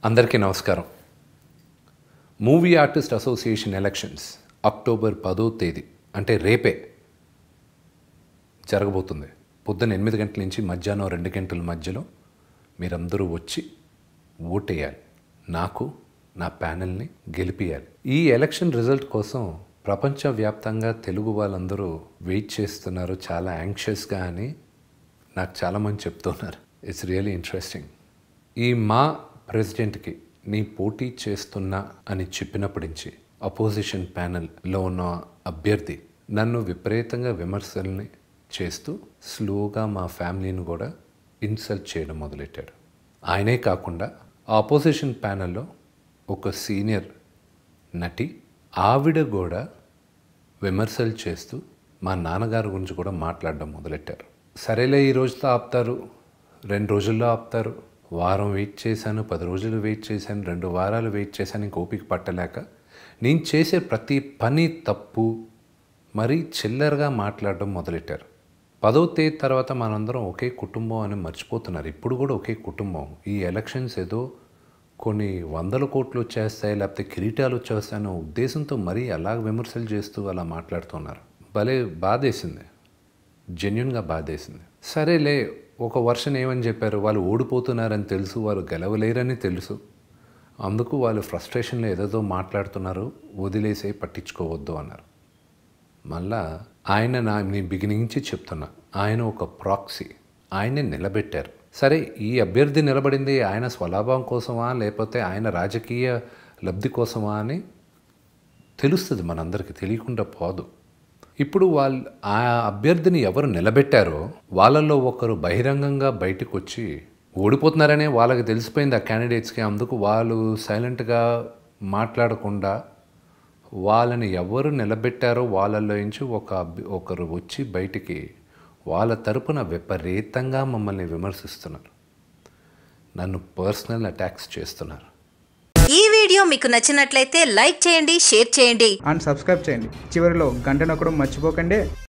అందరికీ నమస్కారం movie artist association elections October పదో తేదీ అంటే రేపే జరగబోతుంది పొద్దున్న ఎనిమిది గంటల నుంచి మధ్యాహ్నం రెండు గంటల మధ్యలో మీరందరూ వచ్చి ఓటేయాలి నాకు నా ప్యానెల్ని గెలిపియాలి ఈ ఎలక్షన్ రిజల్ట్ కోసం ప్రపంచవ్యాప్తంగా తెలుగు వాళ్ళందరూ వెయిట్ చేస్తున్నారు చాలా యాంగ్షియస్గా అని నాకు చాలామంది చెప్తున్నారు ఇట్స్ రియలీ ఇంట్రెస్టింగ్ ఈ మా ప్రెసిడెంట్కి నీ పోటీ చేస్తున్నా అని చెప్పినప్పటి నుంచి అపోజిషన్ ప్యానెల్లో ఉన్న అభ్యర్థి నన్ను విపరీతంగా విమర్శల్ని చేస్తూ స్లోగా మా ఫ్యామిలీని కూడా ఇన్సల్ట్ చేయడం మొదలెట్టాడు ఆయనే కాకుండా ఆ అపోజిషన్ ప్యానెల్లో ఒక సీనియర్ నటి ఆవిడ కూడా విమర్శలు చేస్తూ మా నాన్నగారి గురించి కూడా మాట్లాడడం మొదలెట్టారు సరేలే ఈ రోజుతో ఆపుతారు రెండు రోజుల్లో ఆపుతారు వారం వెయిట్ చేశాను పది రోజులు వెయిట్ చేశాను రెండు వారాలు వెయిట్ చేశాను ఇంక ఓపిక పట్టలేక నేను చేసే ప్రతి పని తప్పు మరీ చిల్లరగా మాట్లాడడం మొదలెట్టారు పదో తేదీ తర్వాత మనందరం ఒకే కుటుంబం అని మర్చిపోతున్నారు ఇప్పుడు కూడా ఒకే కుటుంబం ఈ ఎలక్షన్స్ ఏదో కొన్ని వందల కోట్లు వచ్చేస్తాయి లేకపోతే కిరీటాలు వచ్చేస్తాయనే ఉద్దేశంతో మరీ అలా విమర్శలు చేస్తూ అలా మాట్లాడుతున్నారు భలే బాధేసింది జెన్యున్గా బాధేసింది సరేలే ఒక వర్షన్ ఏమని చెప్పారు వాళ్ళు ఓడిపోతున్నారని తెలుసు వాళ్ళు గెలవలేరని తెలుసు అందుకు వాళ్ళు ఫ్రస్ట్రేషన్లో ఏదేదో మాట్లాడుతున్నారు వదిలేసే పట్టించుకోవద్దు అన్నారు మళ్ళా ఆయన నా నేను బిగినింగ్ నుంచి చెప్తున్నా ఆయన ఒక ప్రాక్సీ ఆయన్ని నిలబెట్టారు సరే ఈ అభ్యర్థి నిలబడింది ఆయన స్వలాభం కోసమా లేకపోతే ఆయన రాజకీయ లబ్ధి కోసమా అని తెలుస్తుంది మనందరికీ తెలియకుండా పోదు ఇప్పుడు వాళ్ళు ఆ అభ్యర్థిని ఎవరు నిలబెట్టారో వాళ్ళల్లో ఒకరు బహిరంగంగా బయటకు వచ్చి ఓడిపోతున్నారనే వాళ్ళకి తెలిసిపోయింది ఆ క్యాండిడేట్స్కి అందుకు వాళ్ళు సైలెంట్గా మాట్లాడకుండా వాళ్ళని ఎవరు నిలబెట్టారో వాళ్ళల్లో నుంచి ఒక అభ్య- ఒకరు వచ్చి బయటికి వాళ్ళ తరపున విపరీతంగా మమ్మల్ని విమర్శిస్తున్నారు నన్ను పర్సనల్ అటాక్స్ చేస్తున్నారు ఈ వీడియో మీకు నచ్చినట్లయితే లైక్ చేయండి షేర్ చేయండి అండ్ సబ్స్క్రైబ్ చేయండి చివరిలో గంట నొక్కడం మర్చిపోకండి